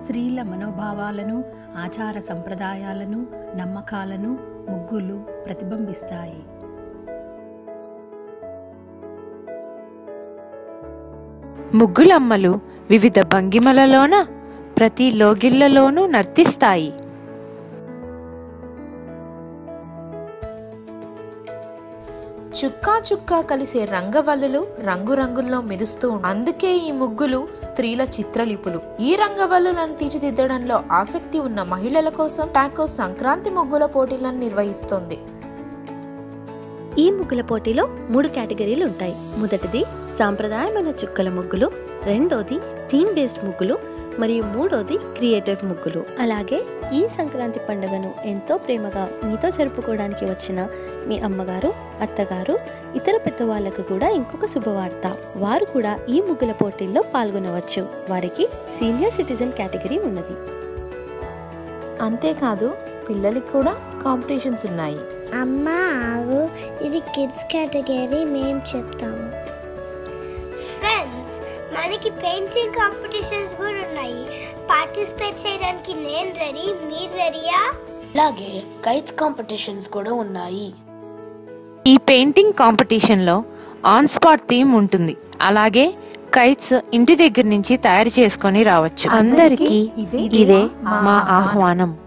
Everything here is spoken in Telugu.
స్త్రీల మనోభావాలను ఆచార సంప్రదాయాలను నమ్మకాలను ముగ్గులు ప్రతిబింబిస్తాయి ముగ్గులమ్మలు వివిధ భంగిమలలోన ప్రతి లోగిళ్లలోనూ నర్తిస్తాయి చుక్కా చుక్కా కలిసే రంగవల్లులు రంగురంగుల్లో మెరుస్తూ ఉంటాయి. అందుకే ఈ ముగ్గులు స్త్రీల చిత్రలిపులు ఈ రంగవల్లులను తీర్చిదిద్దడంలో ఆసక్తి ఉన్న మహిళల కోసం టాకో సంక్రాంతి ముగ్గుల పోటీలను నిర్వహిస్తోంది ఈ ముగ్గుల పోటీలో మూడు కేటగిరీలు ఉంటాయి మొదటిది సాంప్రదాయమైన చుక్కల ముగ్గులు రెండోది థీమ్ బేస్డ్ ముగ్గులు మరియు మూడోది క్రియేటివ్ ముగ్గులు అలాగే ఈ సంక్రాంతి పండుగను ఎంతో ప్రేమగా మీతో జరుపుకోవడానికి వచ్చిన మీ అమ్మగారు అత్తగారు ఇతర పెద్దవాళ్లకు కూడా ఇంకొక శుభవార్త వారు కూడా ఈ ముగ్గుల పోటీల్లో పాల్గొనవచ్చు వారికి సీనియర్ సిటిజన్ కేటగిరీ ఉన్నది అంతేకాదు పిల్లలకి కూడా కాంపిటీషన్స్ ఉన్నాయి అమ్మ ఆగు ఇది కిడ్స్ కేటగిరీ మేము చెప్తాము ఫ్రెండ్స్ మనకి పెయింటింగ్ కాంపిటీషన్స్ కూడా ఉన్నాయి పార్టిసిపేట్ చేయడానికి నేను రెడీ మీరు రెడీయా అలాగే కైట్స్ కాంపిటీషన్స్ కూడా ఉన్నాయి ఈ పెయింటింగ్ కాంపిటీషన్లో ఆన్ స్పాట్ థీమ్ ఉంటుంది అలాగే కైట్స్ ఇంటి దగ్గర నుంచి తయారు చేసుకొని రావచ్చు అందరికీ ఇదే మా ఆహ్వానం